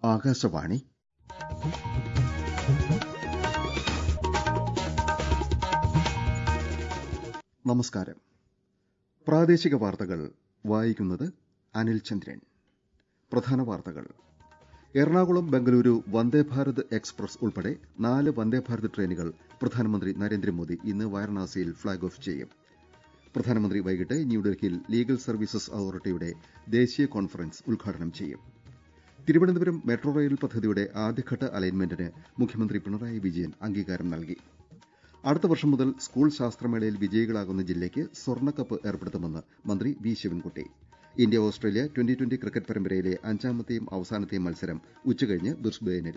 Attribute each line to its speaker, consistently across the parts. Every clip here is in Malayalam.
Speaker 1: ആകാശവാണി നമസ്കാരം പ്രാദേശിക വാർത്തകൾ വായിക്കുന്നത് അനിൽ ചന്ദ്രൻ പ്രധാന വാർത്തകൾ എറണാകുളം ബംഗളൂരു വന്ദേഭാരത് എക്സ്പ്രസ് ഉൾപ്പെടെ നാല് വന്ദേഭാരത് ട്രെയിനുകൾ പ്രധാനമന്ത്രി നരേന്ദ്രമോദി ഇന്ന് വാരണാസിയിൽ ഫ്ളാഗ് ഓഫ് ചെയ്യും പ്രധാനമന്ത്രി വൈകിട്ട് ന്യൂഡൽഹിയിൽ ലീഗൽ സർവീസസ് അതോറിറ്റിയുടെ ദേശീയ കോൺഫറൻസ് ഉദ്ഘാടനം ചെയ്യും തിരുവനന്തപുരം മെട്രോ റെയിൽ പദ്ധതിയുടെ ആദ്യഘട്ട അലൈൻമെന്റിന് മുഖ്യമന്ത്രി പിണറായി വിജയൻ അംഗീകാരം നൽകി അടുത്ത വർഷം മുതൽ സ്കൂൾ ശാസ്ത്രമേളയിൽ വിജയികളാകുന്ന ജില്ലയ്ക്ക് സ്വർണ്ണക്കപ്പ് ഏർപ്പെടുത്തുമെന്ന് മന്ത്രി V Sivankutty India Australia twenty twenty cricket പരമ്പരയിലെ അഞ്ചാമത്തെയും അവസാനത്തെയും മത്സരം ഉച്ചകഴിഞ്ഞ് ബ്രിസ്ബെയിനിൽ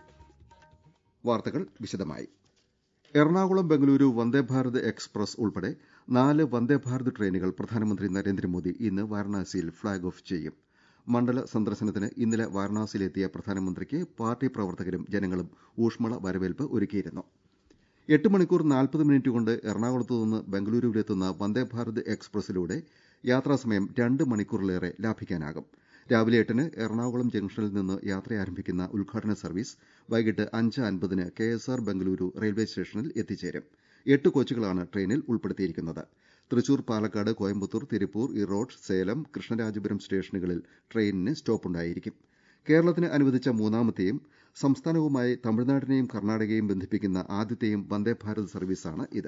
Speaker 1: വാർത്തകൾ വിശദമായി എറണാകുളം ബംഗളൂരു വന്ദേഭാരത് എക്സ്പ്രസ് ഉൾപ്പെടെ നാല് വന്ദേഭാരത് ട്രെയിനുകൾ പ്രധാനമന്ത്രി നരേന്ദ്രമോദി ഇന്ന് വാരണാസിയിൽ ഫ്ളാഗ് ഓഫ് ചെയ്യും മണ്ഡല സന്ദർശനത്തിന് ഇന്നലെ വാരണാസിയിലെത്തിയ പ്രധാനമന്ത്രിക്ക് പാർട്ടി പ്രവർത്തകരും ജനങ്ങളും ഊഷ്മള വരവേൽപ്പ് ഒരുക്കിയിരുന്നു എട്ട് മണിക്കൂർ നാൽപ്പത് മിനിറ്റ് കൊണ്ട് എറണാകുളത്ത് നിന്ന് ബംഗളൂരുവിലെത്തുന്ന വന്ദേഭാരത് എക്സ്പ്രസിലൂടെ യാത്രാസമയം രണ്ട് മണിക്കൂറിലേറെ ലാഭിക്കാനാകും രാവിലെ എട്ടിന് എറണാകുളം ജംഗ്ഷനിൽ നിന്ന് യാത്ര ആരംഭിക്കുന്ന ഉദ്ഘാടന സർവീസ് വൈകിട്ട് അഞ്ച് അൻപതിന് K S R Bengaluru railway സ്റ്റേഷനിൽ എത്തിച്ചേരും എട്ട് കോച്ചുകളാണ് ട്രെയിനിൽ ഉൾപ്പെടുത്തിയിരിക്കുന്നത് തൃശൂർ പാലക്കാട് കോയമ്പത്തൂർ തിരുപ്പൂർ ഇറോഡ് സേലം കൃഷ്ണരാജപുരം സ്റ്റേഷനുകളിൽ ട്രെയിനിന് സ്റ്റോപ്പുണ്ടായിരിക്കും കേരളത്തിന് അനുവദിച്ച മൂന്നാമത്തെയും സംസ്ഥാനവുമായി തമിഴ്നാടിനെയും കർണാടകയെയും ബന്ധിപ്പിക്കുന്ന ആദ്യത്തെയും വന്ദേഭാരത് സർവീസാണ് ഇത്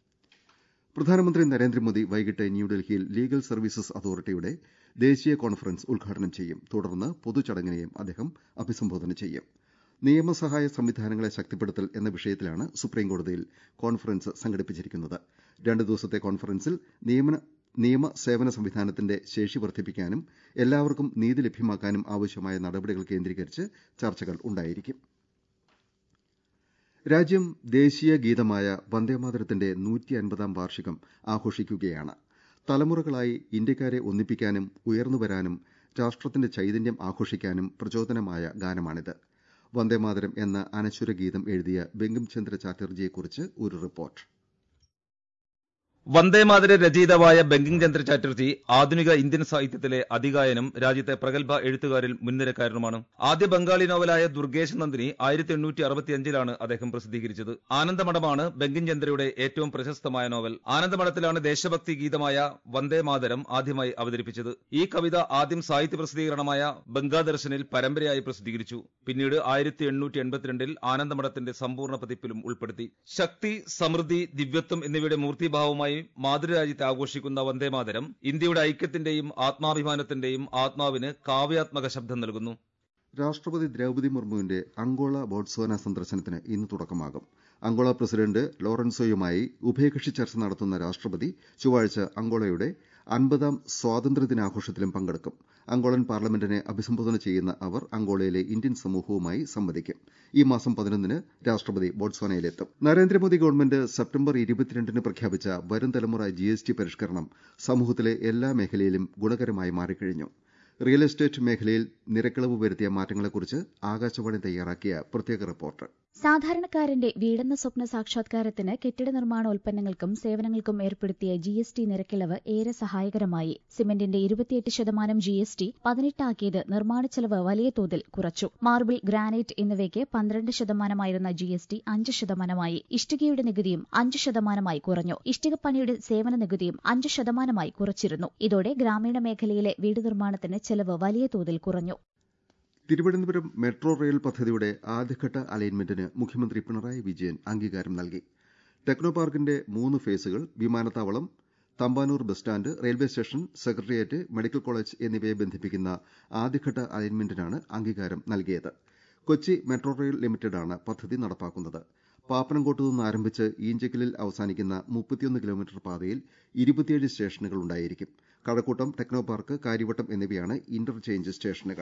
Speaker 1: പ്രധാനമന്ത്രി നരേന്ദ്രമോദി വൈകിട്ട് ന്യൂഡൽഹിയിൽ ലീഗൽ സർവീസസ് അതോറിറ്റിയുടെ ദേശീയ കോൺഫറൻസ് ഉദ്ഘാടനം ചെയ്യും തുടർന്ന് പൊതുചടങ്ങിനെയും അദ്ദേഹം അഭിസംബോധന ചെയ്യും നിയമസഹായ സംവിധാനങ്ങളെ ശക്തിപ്പെടുത്തൽ എന്ന വിഷയത്തിലാണ് സുപ്രീംകോടതിയിൽ കോൺഫറൻസ് സംഘടിപ്പിച്ചിരിക്കുന്നത് രണ്ട് ദിവസത്തെ കോൺഫറൻസിൽ നിയമന നിയമ സേവന സംവിധാനത്തിന്റെ ശേഷി വർദ്ധിപ്പിക്കാനും എല്ലാവർക്കും നീതി ലഭ്യമാക്കാനും ആവശ്യമായ നടപടികൾ കേന്ദ്രീകരിച്ച് ചർച്ചകൾ ഉണ്ടായിരിക്കും രാജ്യം ദേശീയ ഗീതമായ വന്ദേമാതരത്തിന്റെ നൂറ്റി അൻപതാം വാർഷികം ആഘോഷിക്കുകയാണ് തലമുറകളായി ഇന്ത്യക്കാരെ ഒന്നിപ്പിക്കാനും ഉയർന്നുവരാനും രാഷ്ട്രത്തിന്റെ ചൈതന്യം ആഘോഷിക്കാനും പ്രചോദനമായ ഗാനമാണിത് വന്ദേമാതരം എന്ന അനശ്വര ഗീതം എഴുതിയ ബങ്കിം ചന്ദ്ര ചാറ്റർജിയെക്കുറിച്ച് ഒരു റിപ്പോർട്ട്
Speaker 2: വന്ദേമാതര രചയിതാവായ ബങ്കിം ചന്ദ്ര ചാറ്റർജി ആധുനിക ഇന്ത്യൻ സാഹിത്യത്തിലെ അതികായനും രാജ്യത്തെ പ്രഗത്ഭ എഴുത്തുകാരിൽ മുൻനിരക്കാരനുമാണ് ആദ്യ ബംഗാളി നോവലായ ദുർഗേശ നന്ദിനി ആയിരത്തി എണ്ണൂറ്റി അറുപത്തിയഞ്ചിലാണ് അദ്ദേഹം പ്രസിദ്ധീകരിച്ചത് ആനന്ദമഠമാണ് ബങ്കിം ചന്ദ്രയുടെ ഏറ്റവും പ്രശസ്തമായ നോവൽ ആനന്ദമഠത്തിലാണ് ദേശഭക്തി ഗീതമായ വന്ദേമാതരം ആദ്യമായി അവതരിപ്പിച്ചത് ഈ കവിത ആദ്യം സാഹിത്യ പ്രസിദ്ധീകരണമായ ബംഗാദർശനിൽ പരമ്പരയായി പ്രസിദ്ധീകരിച്ചു പിന്നീട് ആയിരത്തി എണ്ണൂറ്റി എൺപത്തിരണ്ടിൽ ആനന്ദമഠത്തിന്റെ സമ്പൂർണ്ണ പതിപ്പിലും ഉൾപ്പെടുത്തി ശക്തി സമൃദ്ധി ദിവ്യത്വം എന്നിവയുടെ മൂർത്തിഭാവമായി മാതൃരാജ്യത്തെ ആഘോഷിക്കുന്ന വന്ദേമാതരം ഇന്ത്യയുടെ ഐക്യത്തിന്റെയും ആത്മാഭിമാനത്തിന്റെയും ആത്മാവിന് കാവ്യാത്മക ശബ്ദം നൽകുന്നു
Speaker 1: രാഷ്ട്രപതി ദ്രൌപതി മുർമുവിന്റെ അങ്കോള ബോട്സ്വാന സന്ദർശനത്തിന് ഇന്ന് തുടക്കമാകും അങ്കോള പ്രസിഡന്റ് ലോറൻസോയുമായി ഉഭയകക്ഷി ചർച്ച നടത്തുന്ന രാഷ്ട്രപതി ചൊവ്വാഴ്ച അങ്കോളയുടെ അൻപതാം സ്വാതന്ത്ര്യദിനാഘോഷത്തിലും പങ്കെടുക്കും അങ്കോളൻ പാർലമെന്റിനെ അഭിസംബോധന ചെയ്യുന്ന അവർ അങ്കോളയിലെ ഇന്ത്യൻ സമൂഹവുമായി സംവദിക്കും ഈ മാസം പതിനൊന്നിന് രാഷ്ട്രപതി ബോട്സ്വാനയിലെത്തും നരേന്ദ്രമോദി ഗവൺമെന്റ് സെപ്റ്റംബർ ഇരുപത്തിരണ്ടിന് പ്രഖ്യാപിച്ച വരും തലമുറ ജിഎസ്ടി പരിഷ്കരണം സമൂഹത്തിലെ എല്ലാ മേഖലയിലും ഗുണകരമായി മാറിക്കഴിഞ്ഞു റിയൽ എസ്റ്റേറ്റ് മേഖലയിൽ നിരക്കിളവ് വരുത്തിയ മാറ്റങ്ങളെക്കുറിച്ച് ആകാശവാണി തയ്യാറാക്കിയ പ്രത്യേക റിപ്പോർട്ട്
Speaker 3: സാധാരണക്കാരന്റെ വീടെന്ന സ്വപ്ന സാക്ഷാത്കാരത്തിന് കെട്ടിട നിർമ്മാണ ഉൽപ്പന്നങ്ങൾക്കും സേവനങ്ങൾക്കും ഏർപ്പെടുത്തിയ ജി എസ് ടി നിരക്കിളവ് ഏറെ സഹായകരമായി സിമന്റിന്റെ ഇരുപത്തിയെട്ട് ശതമാനം ജി എസ് ടി പതിനെട്ടാക്കിയത് നിർമ്മാണ ചെലവ് വലിയ തോതിൽ കുറച്ചു മാർബിൾ ഗ്രാനൈറ്റ് എന്നിവയ്ക്ക് പന്ത്രണ്ട് ശതമാനമായിരുന്ന ജി എസ് ടി അഞ്ച് ശതമാനമായി ഇഷ്ടികയുടെ നികുതിയും അഞ്ച് ശതമാനമായി കുറഞ്ഞു ഇഷ്ടികപ്പണിയുടെ സേവന നികുതിയും അഞ്ച് ശതമാനമായി കുറച്ചിരുന്നു ഇതോടെ ഗ്രാമീണ മേഖലയിലെ വീട് നിർമ്മാണത്തിന് ചെലവ് വലിയ തോതിൽ കുറഞ്ഞു
Speaker 1: തിരുവനന്തപുരം മെട്രോ റെയിൽ പദ്ധതിയുടെ ആദ്യഘട്ട അലൈൻമെന്റിന് മുഖ്യമന്ത്രി പിണറായി വിജയൻ അംഗീകാരം നൽകി ടെക്നോ പാർക്കിന്റെ മൂന്ന് ഫേസുകൾ വിമാനത്താവളം Thampanoor bus stand railway station secretariat medical college എന്നിവയെ ബന്ധിപ്പിക്കുന്ന ആദ്യഘട്ട അലൈൻമെന്റിനാണ് അംഗീകാരം നൽകിയത് കൊച്ചി മെട്രോ റെയിൽ ലിമിറ്റഡാണ് പദ്ധതി നടപ്പാക്കുന്നത് പാപ്പനംകോട്ട് നിന്ന് ആരംഭിച്ച് ഈഞ്ചക്കലിൽ അവസാനിക്കുന്ന മുപ്പത്തിയൊന്ന് കിലോമീറ്റർ പാതയിൽ ഇരുപത്തിയേഴ് സ്റ്റേഷനുകൾ ഉണ്ടായിരിക്കും കഴക്കൂട്ടം ടെക്നോ പാർക്ക് കാര്യവട്ടം എന്നിവയാണ് ഇന്റർചേഞ്ച് സ്റ്റേഷനുകൾ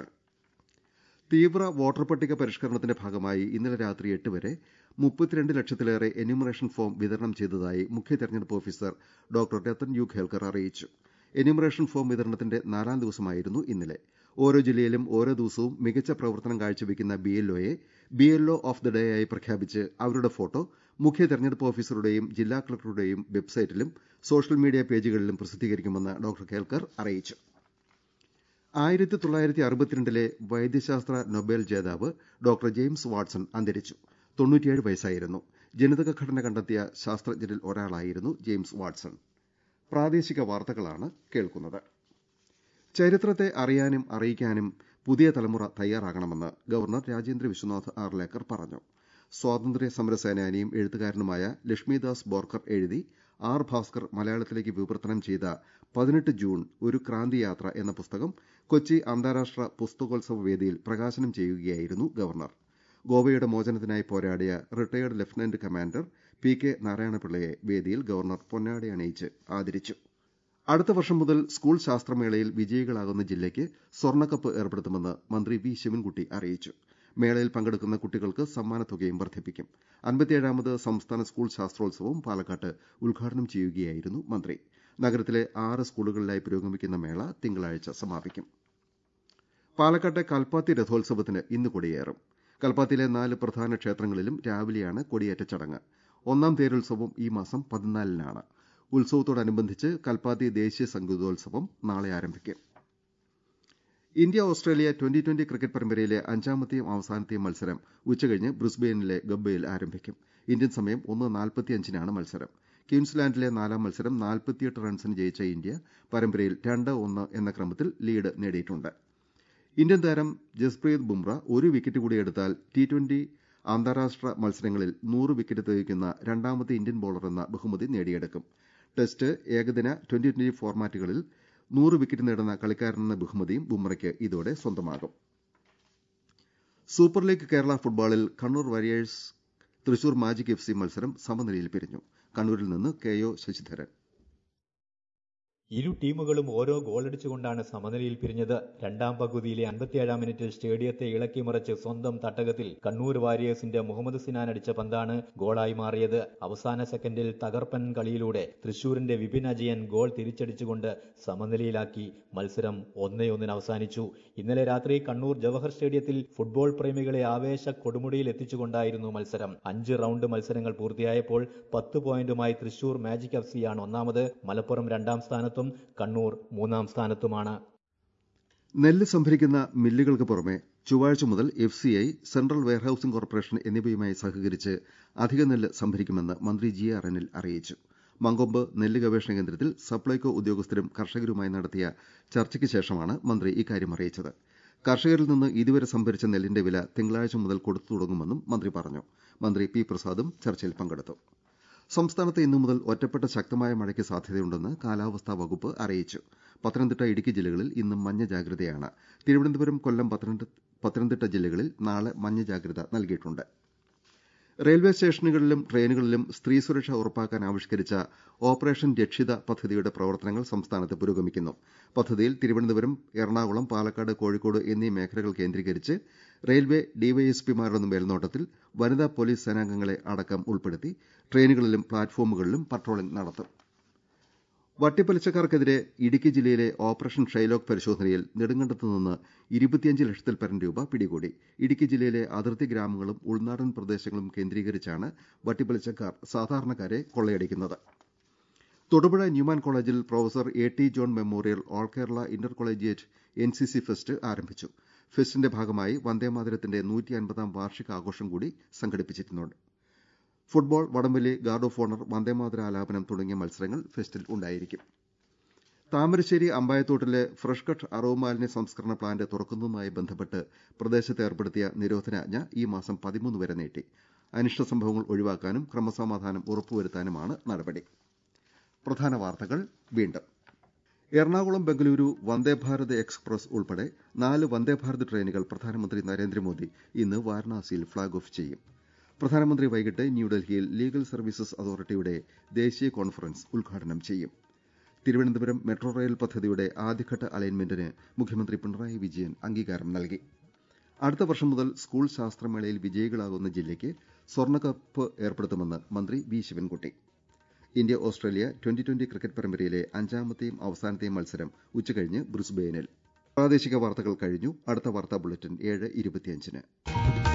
Speaker 1: തീവ്ര വോട്ടർ പട്ടിക പരിഷ്കരണത്തിന്റെ ഭാഗമായി ഇന്നലെ രാത്രി എട്ട് വരെ മുപ്പത്തിരണ്ട് ലക്ഷത്തിലേറെ എന്യൂമറേഷൻ ഫോം വിതരണം ചെയ്തതായി മുഖ്യ തെരഞ്ഞെടുപ്പ് officer doctor Rathan U Kelkar അറിയിച്ചു എന്യൂമറേഷൻ ഫോം വിതരണത്തിന്റെ നാലാം ദിവസമായിരുന്നു ഇന്നലെ ഓരോ ജില്ലയിലും ഓരോ ദിവസവും മികച്ച പ്രവർത്തനം കാഴ്ചവെക്കുന്ന ബിഎൽഒയെ ബിഎൽഒ ഓഫ് ദി ഡേ ആയി പ്രഖ്യാപിച്ച് അവരുടെ ഫോട്ടോ മുഖ്യ തെരഞ്ഞെടുപ്പ് ഓഫീസറുടെയും ജില്ലാ കളക്ടറുടെയും വെബ്സൈറ്റിലും സോഷ്യൽ മീഡിയ പേജുകളിലും പ്രസിദ്ധീകരിക്കുമെന്ന് ഡോക്ടർ കേൽക്കർ അറിയിച്ചു ആയിരത്തി തൊള്ളായിരത്തി അറുപത്തിരണ്ടിലെ വൈദ്യശാസ്ത്ര നൊബേൽ ജേതാവ് ഡോക്ടർ ജെയിംസ് വാട്സൺ അന്തരിച്ചു തൊണ്ണൂറ്റിയേഴ് വയസ്സായിരുന്നു ജനിതക ഘടന കണ്ടെത്തിയ ശാസ്ത്രജ്ഞരിൽ ഒരാളായിരുന്നു ജെയിംസ് വാട്സൺ പ്രാദേശിക വാർത്തകളാണ് കേൾക്കുന്നത് ചരിത്രത്തെ അറിയാനും അറിയിക്കാനും പുതിയ തലമുറ തയ്യാറാകണമെന്ന് ഗവർണർ രാജേന്ദ്ര വിശ്വനാഥ് ആർലേക്കർ പറഞ്ഞു സ്വാതന്ത്ര്യ സമര സേനാനിയും എഴുത്തുകാരനുമായ ലക്ഷ്മിദാസ് ബോർക്കർ എഴുതി ആർ ഭാസ്കർ മലയാളത്തിലേക്ക് വിവർത്തനം ചെയ്ത പതിനെട്ട് ജൂൺ ഒരു ക്രാന്തി യാത്ര എന്ന പുസ്തകം കൊച്ചി അന്താരാഷ്ട്ര പുസ്തകോത്സവ വേദിയിൽ പ്രകാശനം ചെയ്യുകയായിരുന്നു ഗവർണർ ഗോവയുടെ മോചനത്തിനായി പോരാടിയ retired lieutenant commander P K നാരായണപിള്ളയെ വേദിയിൽ ഗവർണർ പൊന്നാടി അണിയിച്ച് ആദരിച്ചു അടുത്ത വർഷം മുതൽ സ്കൂൾ ശാസ്ത്രമേളയിൽ വിജയികളാകുന്ന ജില്ലയ്ക്ക് സ്വർണ്ണക്കപ്പ് ഏർപ്പെടുത്തുമെന്ന് മന്ത്രി വി ശിവൻകുട്ടി അറിയിച്ചു മേളയിൽ പങ്കെടുക്കുന്ന കുട്ടികൾക്ക് സമ്മാനത്തുകയും വർദ്ധിപ്പിക്കും അൻപത്തിയേഴാമത് സംസ്ഥാന സ്കൂൾ ശാസ്ത്രോത്സവം പാലക്കാട്ട് ഉദ്ഘാടനം ചെയ്യുകയായിരുന്നു മന്ത്രി നഗരത്തിലെ ആറ് സ്കൂളുകളിലായി പുരോഗമിക്കുന്ന മേള തിങ്കളാഴ്ച സമാപിക്കും പാലക്കാട്ടെ കൽപ്പാത്തി രഥോത്സവത്തിന് ഇന്ന് കൊടിയേറും കൽപ്പാത്തിയിലെ നാല് പ്രധാന ക്ഷേത്രങ്ങളിലും രാവിലെയാണ് കൊടിയേറ്റ ചടങ്ങ് ഒന്നാം തേരുത്സവം ഈ മാസം പതിനാലിനാണ് ഉത്സവത്തോടനുബന്ധിച്ച് കൽപ്പാത്തി ദേശീയ സംഗീതോത്സവം നാളെ ആരംഭിക്കും India Australia twenty twenty cricket പരമ്പരയിലെ അഞ്ചാമത്തെയും അവസാനത്തെയും മത്സരം ഉച്ചകഴിഞ്ഞ് ബ്രിസ്ബെയിനിലെ ഗബ്ബയിൽ ആരംഭിക്കും ഇന്ത്യൻ സമയം ഒന്ന് നാൽപ്പത്തിയഞ്ചിനാണ് മത്സരം ക്വീൻസ്ലാൻഡിലെ നാലാം മത്സരം നാൽപ്പത്തിയെട്ട് റൺസിന് ജയിച്ച ഇന്ത്യ പരമ്പരയിൽ രണ്ട് ഒന്ന് എന്ന ക്രമത്തിൽ ലീഡ് നേടിയിട്ടുണ്ട് ഇന്ത്യൻ താരം ജസ്പ്രീത് ബുംറ ഒരു വിക്കറ്റ് കൂടി എടുത്താൽ ടി ട്വന്റി അന്താരാഷ്ട്ര മത്സരങ്ങളിൽ നൂറ് വിക്കറ്റ് തികയ്ക്കുന്ന രണ്ടാമത്തെ ഇന്ത്യൻ ബോളർ എന്ന ബഹുമതി നേടിയെടുക്കും ടെസ്റ്റ് ഏകദിന ട്വന്റി ട്വന്റി ഫോർമാറ്റുകളിൽ നൂറ് വിക്കറ്റ് നേടുന്ന കളിക്കാരനെന്ന ബഹുമതിയും ബുംറയ്ക്ക് ഇതോടെ സ്വന്തമാകും സൂപ്പർ ലീഗ് കേരള ഫുട്ബോളിൽ Kannur warriors Thrissur magic F C മത്സരം സമനിലയിൽ പിരിഞ്ഞു കണ്ണൂരിൽ നിന്ന് കെ ഒ ശശിധരൻ
Speaker 4: ഇരു ടീമുകളും ഓരോ ഗോളടിച്ചുകൊണ്ടാണ് സമനിലയിൽ പിരിഞ്ഞത് രണ്ടാം പകുതിയിലെ അൻപത്തിയേഴാം മിനിറ്റിൽ സ്റ്റേഡിയത്തെ ഇളക്കിമറിച്ച് സ്വന്തം തട്ടകത്തിൽ കണ്ണൂർ വാരിയേഴ്സിന്റെ മുഹമ്മദ് സിനാൻ അടിച്ച പന്താണ് ഗോളായി മാറിയത് അവസാന സെക്കൻഡിൽ തകർപ്പൻ കളിയിലൂടെ തൃശൂരിന്റെ വിപിൻ അജയൻ ഗോൾ തിരിച്ചടിച്ചുകൊണ്ട് സമനിലയിലാക്കി മത്സരം ഒന്നേ ഒന്നിന് അവസാനിച്ചു ഇന്നലെ രാത്രി കണ്ണൂർ ജവഹർ സ്റ്റേഡിയത്തിൽ ഫുട്ബോൾ പ്രേമികളെ ആവേശ കൊടുമുടിയിൽ എത്തിച്ചുകൊണ്ടായിരുന്നു മത്സരം അഞ്ച് റൗണ്ട് മത്സരങ്ങൾ പൂർത്തിയായപ്പോൾ പത്ത് പോയിന്റുമായി തൃശൂർ മാജിക് എഫ് സിയാണ് ഒന്നാമത് മലപ്പുറം രണ്ടാം സ്ഥാനത്ത് സ്ഥാനത്തും കണ്ണൂർ മൂന്നാം സ്ഥാനത്തുമാണ്
Speaker 1: നെല്ല് സംഭരിക്കുന്ന മില്ലുകൾക്ക് പുറമെ ചൊവ്വാഴ്ച മുതൽ F C I central warehousing corporation എന്നിവയുമായി സഹകരിച്ച് അധിക നെല്ല് സംഭരിക്കുമെന്ന് മന്ത്രി ജി ആർ അനിൽ അറിയിച്ചു മങ്കൊമ്പ് നെല്ല് ഗവേഷണ കേന്ദ്രത്തിൽ സപ്ലൈകോ ഉദ്യോഗസ്ഥരും കർഷകരുമായി നടത്തിയ ചർച്ചയ്ക്ക് ശേഷമാണ് മന്ത്രി ഇക്കാര്യം അറിയിച്ചത് കർഷകരിൽ നിന്ന് ഇതുവരെ സംഭരിച്ച നെല്ലിന്റെ വില തിങ്കളാഴ്ച മുതൽ കൊടുത്തു തുടങ്ങുമെന്നും മന്ത്രി പറഞ്ഞു മന്ത്രി പി പ്രസാദും ചർച്ചയിൽ പങ്കെടുത്തു സംസ്ഥാനത്ത് ഇന്നു മുതൽ ഒറ്റപ്പെട്ട ശക്തമായ മഴയ്ക്ക് സാധ്യതയുണ്ടെന്ന് കാലാവസ്ഥാ വകുപ്പ് അറിയിച്ചു പത്തനംതിട്ട ഇടുക്കി ജില്ലകളിൽ ഇന്നും മഞ്ഞ ജാഗ്രതയാണ് തിരുവനന്തപുരം കൊല്ലം പത്തനംതിട്ട ജില്ലകളിൽ നാളെ മഞ്ഞ ജാഗ്രത നൽകിയിട്ടുണ്ട് റെയിൽവേ സ്റ്റേഷനുകളിലും ട്രെയിനുകളിലും സ്ത്രീ സുരക്ഷ ഉറപ്പാക്കാൻ ആവിഷ്കരിച്ച ഓപ്പറേഷൻ രക്ഷിത പദ്ധതിയുടെ പ്രവർത്തനങ്ങൾ സംസ്ഥാനത്ത് പുരോഗമിക്കുന്നു പദ്ധതിയിൽ തിരുവനന്തപുരം എറണാകുളം പാലക്കാട് കോഴിക്കോട് എന്നീ മേഖലകൾ കേന്ദ്രീകരിച്ച് റെയിൽവേ ഡിവൈഎസ്പിമാരുടെ മേൽനോട്ടത്തിൽ വനിതാ പോലീസ് സേനാംഗങ്ങളെ അടക്കം ഉൾപ്പെടുത്തി ട്രെയിനുകളിലും പ്ലാറ്റ്ഫോമുകളിലും പട്രോളിംഗ് നടത്തും വട്ടിപ്പലിശക്കാർക്കെതിരെ ഇടുക്കി ജില്ലയിലെ ഓപ്പറേഷൻ ഷൈലോക്ക് പരിശോധനയിൽ നെടുങ്കണ്ടത്ത് നിന്ന് ഇരുപത്തിയഞ്ച് ലക്ഷത്തിൽ പരം രൂപ പിടികൂടി ഇടുക്കി ജില്ലയിലെ അതിർത്തി ഗ്രാമങ്ങളും ഉൾനാടൻ പ്രദേശങ്ങളും കേന്ദ്രീകരിച്ചാണ് വട്ടിപ്പലിശക്കാർ സാധാരണക്കാരെ കൊള്ളയടിക്കുന്നത് തൊടുപുഴ ന്യൂമാൻ കോളേജിൽ professor A T John memorial all Kerala inter collegiate N C C fest ആരംഭിച്ചു ഫെസ്റ്റിന്റെ ഭാഗമായി വന്ദേമാതരത്തിന്റെ നൂറ്റി അൻപതാം വാർഷിക ആഘോഷം കൂടി സംഘടിപ്പിച്ചിട്ടുണ്ട് ഫുട്ബോൾ വടംവലി ഗാർഡ് ഓഫ് ഓണർ വന്ദേമാതര ആലാപനം തുടങ്ങിയ മത്സരങ്ങൾ ഫെസ്റ്റിൽ ഉണ്ടായിരിക്കും താമരശ്ശേരി അമ്പായത്തോട്ടിലെ ഫ്രഷ് കട്ട് അറവ് മാലിന്യ സംസ്കരണ പ്ലാന്റ് തുറക്കുന്നതുമായി ബന്ധപ്പെട്ട് പ്രദേശത്ത് ഏർപ്പെടുത്തിയ നിരോധനാജ്ഞ ഈ മാസം പതിമൂന്ന് വരെ നീട്ടി അനിഷ്ട സംഭവങ്ങൾ ഒഴിവാക്കാനും ക്രമസമാധാനം ഉറപ്പുവരുത്താനുമാണ് നടപടി പ്രധാന വാർത്തകൾ വീണ്ടും എറണാകുളം ബംഗളൂരു വന്ദേഭാരത് എക്സ്പ്രസ് ഉൾപ്പെടെ നാല് വന്ദേഭാരത് ട്രെയിനുകൾ പ്രധാനമന്ത്രി നരേന്ദ്രമോദി ഇന്ന് വാരണാസിയിൽ ഫ്ളാഗ് ഓഫ് ചെയ്യും പ്രധാനമന്ത്രി വൈകിട്ട് ന്യൂഡൽഹിയിൽ ലീഗൽ സർവീസസ് അതോറിറ്റിയുടെ ദേശീയ കോൺഫറൻസ് ഉദ്ഘാടനം ചെയ്യും തിരുവനന്തപുരം മെട്രോ റെയിൽ പദ്ധതിയുടെ ആദ്യഘട്ട അലൈൻമെന്റിന് മുഖ്യമന്ത്രി പിണറായി വിജയൻ അംഗീകാരം നൽകി അടുത്ത വർഷം മുതൽ സ്കൂൾ ശാസ്ത്രമേളയിൽ വിജയികളാകുന്ന ജില്ലയ്ക്ക് സ്വർണ്ണക്കപ്പ് ഏർപ്പെടുത്തുമെന്ന് മന്ത്രി V Sivankutty India Australia twenty twenty cricket പരമ്പരയിലെ അഞ്ചാമത്തെയും അവസാനത്തെയും മത്സരം ഉച്ചകഴിഞ്ഞ് ബ്രിസ്ബെയിനിൽ പ്രാദേശിക വാർത്തകൾ കഴിഞ്ഞു അടുത്ത വാർത്താ ബുള്ളറ്റിൻ ഏഴ് ഇരുപത്തിയഞ്ചിന്